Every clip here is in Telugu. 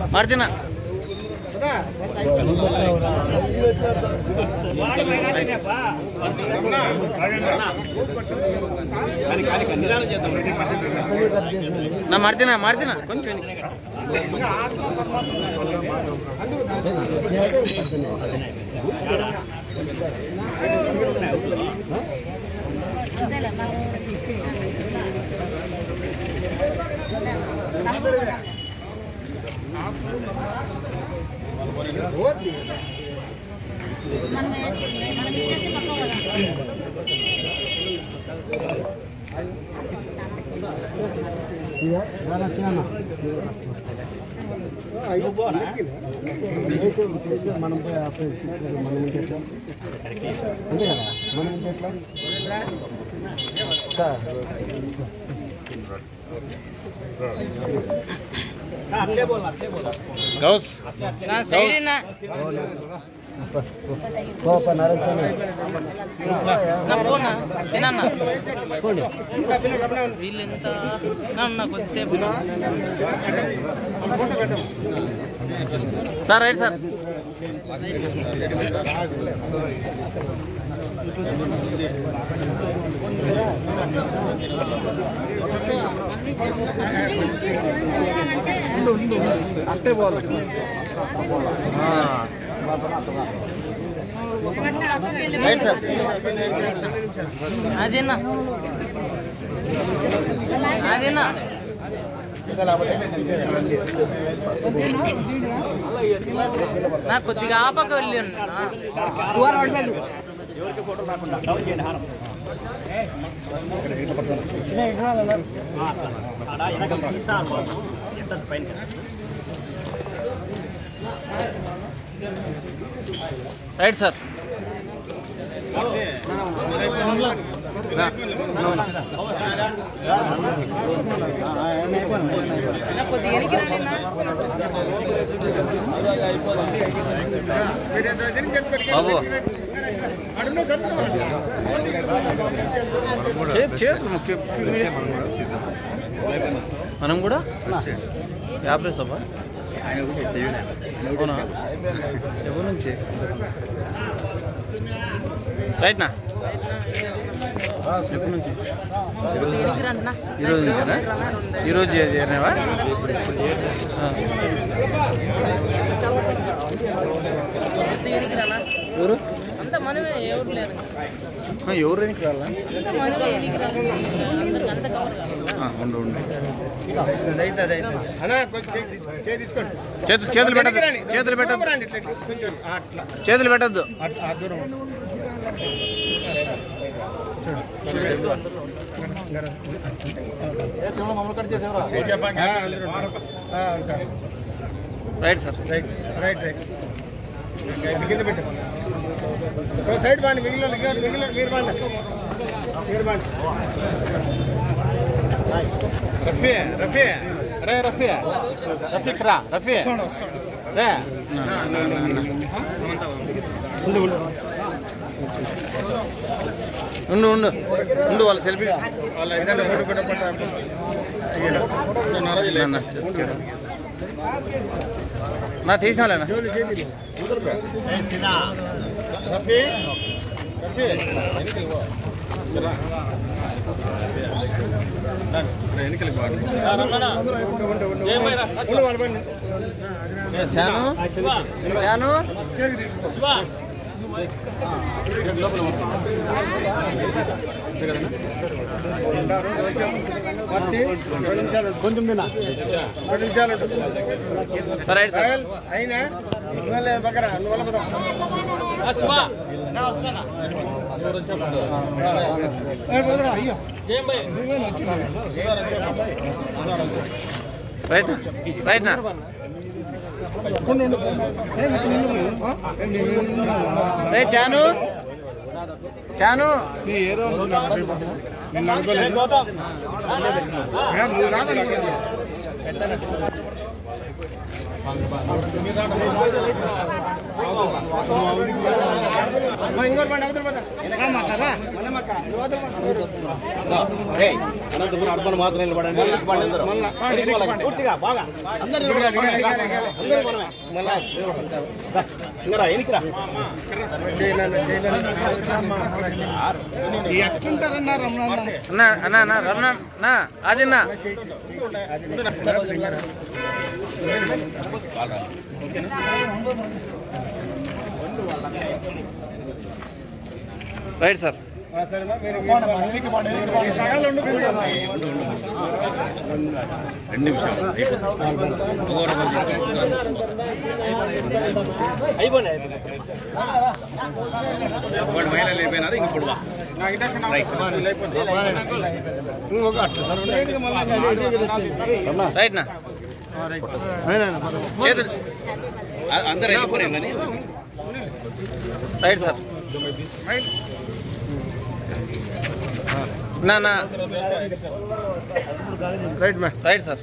మార్జిన నా మార్జిన మార్జిన కొంచెం వెనక్కి. మనం పోయి అప్పుడు మనం ఉంటే ఎట్లా? అంతే కదా మనం ఉంటే ఎట్లా సార్ గౌస్ గోప నరేంద్ర వీళ్ళెంత నా కొద్దిసేపు సార్ రైట్ సార్ ఆ. రైట్ సార్ అదేనా అదేనా నా కొద్దిగా ఆపక వెళ్ళి ఉన్నా రైట్ సార్ నా కొద్దిగా వెనక్కి రండి నా. బాబు చేతి చేతులు ముఖ్యం మనం కూడా యాభై సభ అవునా ఎవరి నుంచి రైట్ నా ఎప్పటి నుంచి కొద్దిగా వెనక్కి రండి నా. ఈరోజు నుంచేనా ఈరోజు చేరినావా ఆ. కొద్దిగా వెనక్కి రా నా. ఎవరు అంత మనమే ఎవరు లేరు ఆ, ఎవరు వెనక్కి రాలా అంత మనమే వెనక్కి రా అందరికి అంత కవర్ కావాలి ఆ, ఉండు ఉండు అన్నా కొంచెం చేయి తీసుకోండి చేతులు చేతులు పెట్టద్దు చేతులు పెట్టద్దు రండి ఇట్లా కొంచెం అట్లా చేతులు పెట్టద్దు అట్లా ఆ దూరం ఆ, అందరూ ఉంటారు. ఆ, ఉంటారు. Right sir right right right కింద పెట్టు ఓ సైడ్ బాండి మిగిలిన మిగిలిన మిగిలిన మీరు బాండి మీరు బాండి రఫీ రఫీ రే రఫీ రఫీక్ రా రఫీ రే ఉండు ఉండు ఉండు వాళ్ళ సెల్ఫీ ఏదైనా ఫోటో కూడా పట్టాలి. నా తీసినాలేనా జోలి చేతి రఫీ రఫీ ఉండు వాళ్ళ బండి శాను శాను పత్తి రెండు నిమిషాలు కొంచెం తిన్నా రెండు నిమిషాలు ఉంటుంది. సార్ రైట్ సార్ సాయల్, అయినా నువ్వు బకరా నువ్వు వల్ల పోతావు. ఏ, పోదురా, అయ్యో రైట్ రైట్ నా రే చాను చాను నిన్ను అనుకోలేదు ఏ, నువ్వు రాదనుకోలేదు. అమ్మ ఇంకోటి బండి అవతల పద మనమక్క నువ్వు అవతల పద. అనంతపురం అర్బన్ మాత్రం నిలబడండి పూర్తిగా బాగా అందరు దిగాలి, దిగాలి, దిగాలి, దిగాలి. మళ్ళా ఇంకా ఎనికిరా చేయలేను, చేయలేను. ఎట్లుంటారన్నారు అమ్మ అన్నా అన్నా అన్నా రమణ అన్నా అది అన్నా చెయ్యి, చెయ్యి. అది రైట్ సార్ ఆ, సరేనా మీరు ఈ సగాలు ఉండిపోయింది కదా. ఇంకొక అట్లా సార్ రైట్ నా అయినా పద. చేతులు అందరు వెళ్ళిపోయినా రైట్ సార్ నా నా రైట్ మ్యా రైట్ సార్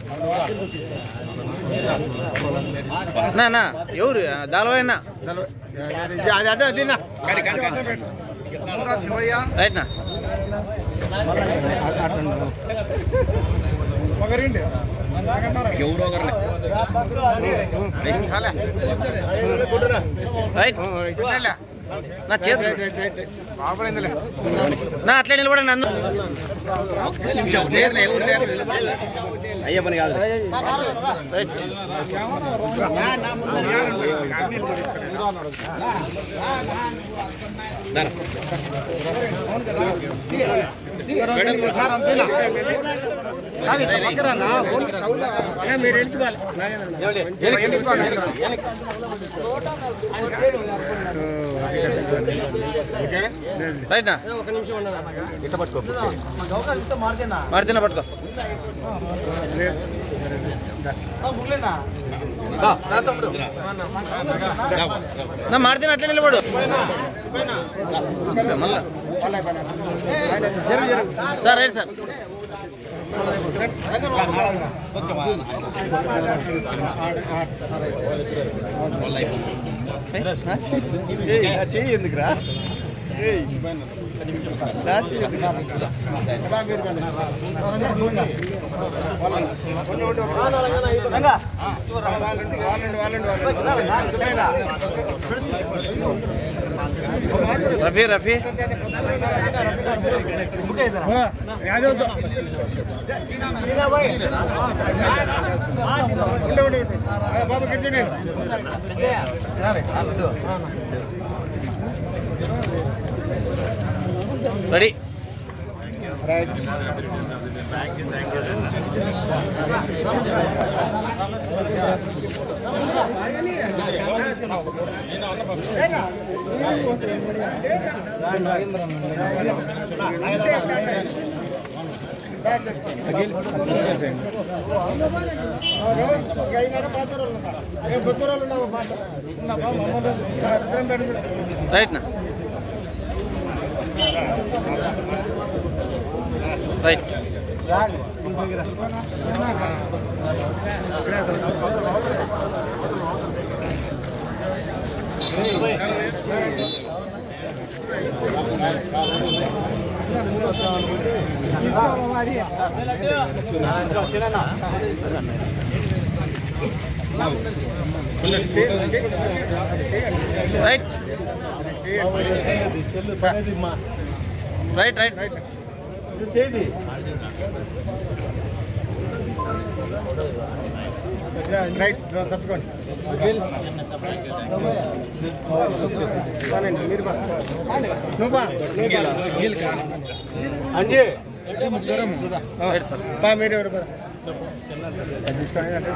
నా నా ఎవరు దాలవైనా చలో. అది అది అడ్డ తిన్నా శివయ్య రైట్ నా రైట్ నా చేతులు నా అట్లే నిలబడండి అందరూ అయ్యే పని కాదు రైట్ మీరు వెళ్ళిపోవాలి రైట్ నా మార్చిన పట్టుకో నా మార్చిన అట్లే నిలబడు మళ్ళా సార్ రైట్ సార్ చెయ్యి ఎందుకురా రఫీ రఫీ బాబు కిర్చండి రెడీ రైట్ రైట్ నా right right right right right తప్పుకోండి బాగానండి, మీరు బా. నువ్వు బా. అంజీ ఆ, రైట్ సార్ బా మీరు ఎవరు బా. అది తీసుకోండి అంటే.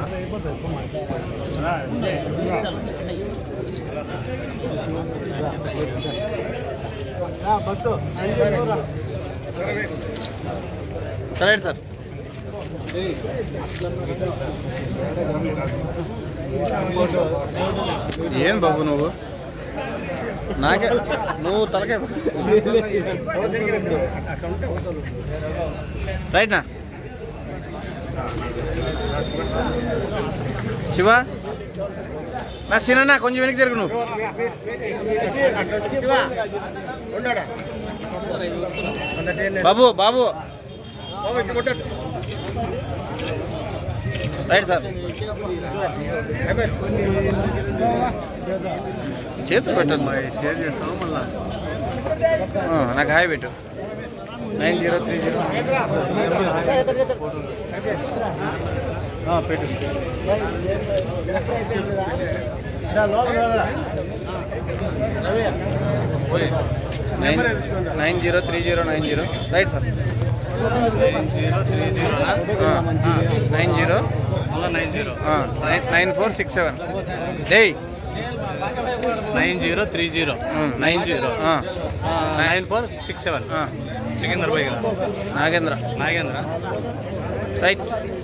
రైట్ సార్ ఏం బాబు నువ్వు నాకే నువ్వు తలకే రైట్ నా శివ నా సిన్న కొంచెం వెనక్కి తిరుగు నువ్వు శివ ఉన్నాడా ఉన్నట్టు బాబు బాబు బాబు ఇటు కొట్టండి రైట్ సార్ చేతులు పెట్టండి మరి షేర్ చేస్తాము మళ్ళా ఆ, నాకు హాయ్ పెట్టు నైన్ జీరో త్రీ జీరో పెట్టు nine nine zero three zero nine zero right sir nine zero nine zero nine four six seven డేయ్ nine zero three zero nine zero nine four six seven Sikandar బై కదా నాగేంద్ర నాగేంద్ర రైట్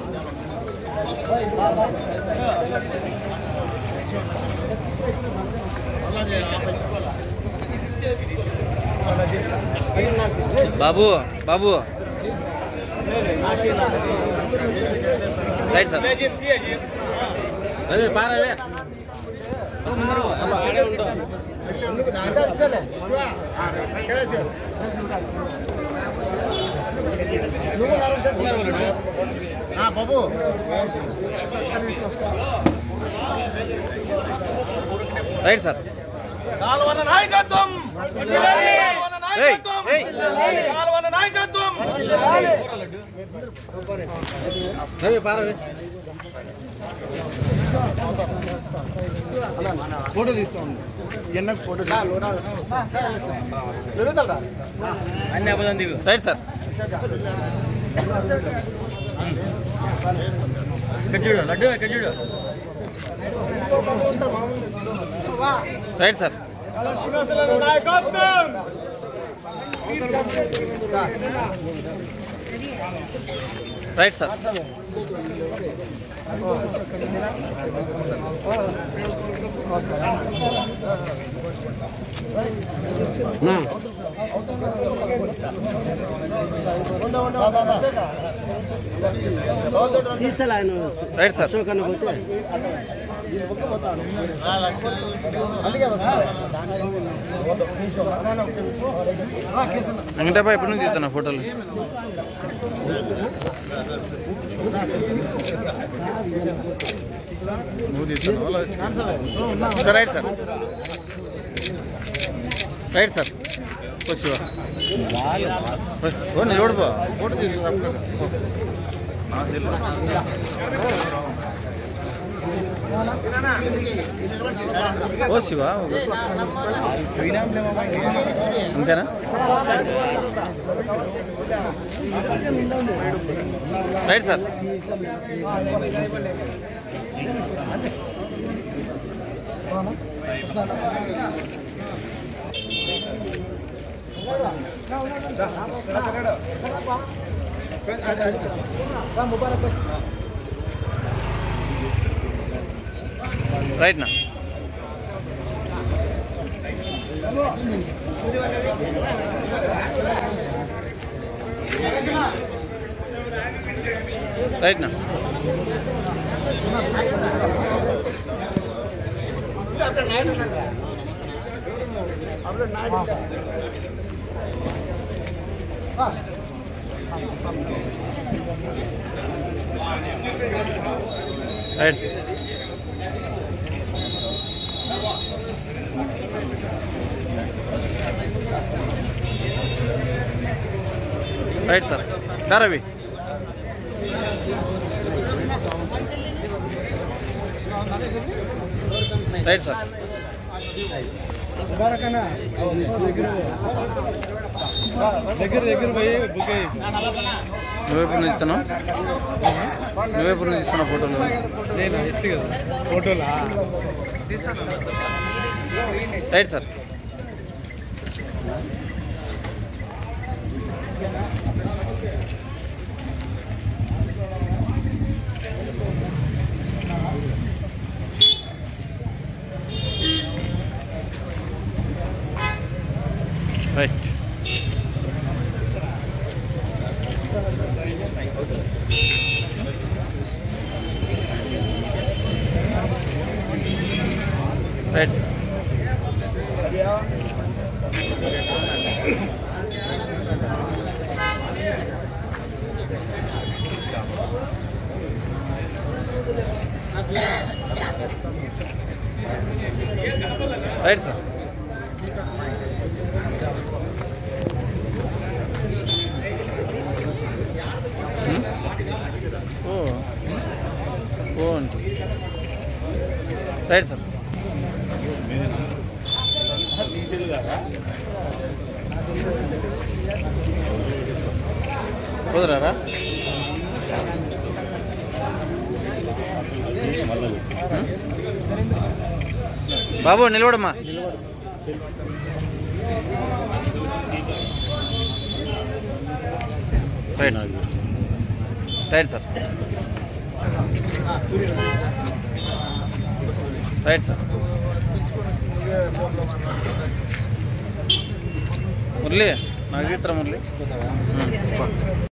బాబు బాబు రైట్ సార్ అదే పారవే బాబు రైట్ సార్ కాలువన నాయకత్వం ఏయ్ ఏయ్ కాలువన నాయకత్వం పారవే ఫోటో తీస్తాం ఎన్నకు ఫోటో అన్ని అబద్ధం దిగు రైట్ సార్ ఇక్కడ చూడు లడ్డు ఇక్కడ చూడు right sir right sir right sir అందుకే వెంకటప్ప ఎప్పటి నుంచి తీస్తున్నా ఫోటోలు నువ్వు తీస్తున్నావా sir right sir right sir వచ్చి ఓ నిలబడిపో ఫోటో తీసు ఓ శివ అంతేనా రైట్ సార్ రైట్ నా రైట్ నా right sir right sir Dharavi right sir దగ్గర దగ్గర పోయి బుక్ అయ్యి నువ్వెప్పుడు నుంచి ఇస్తున్నావు నువ్వెప్పుడు నుంచి ఇస్తున్నావు ఫోటోలు నేను ఇచ్చి కదా ఫోటోలా right sir right right sir right sir ఓ ఓ అంటే రైట్ సార్ కుదరారా బాబు నిలబడమ్మా right sir right sir right sir Murali నాకు ఇతర మురళి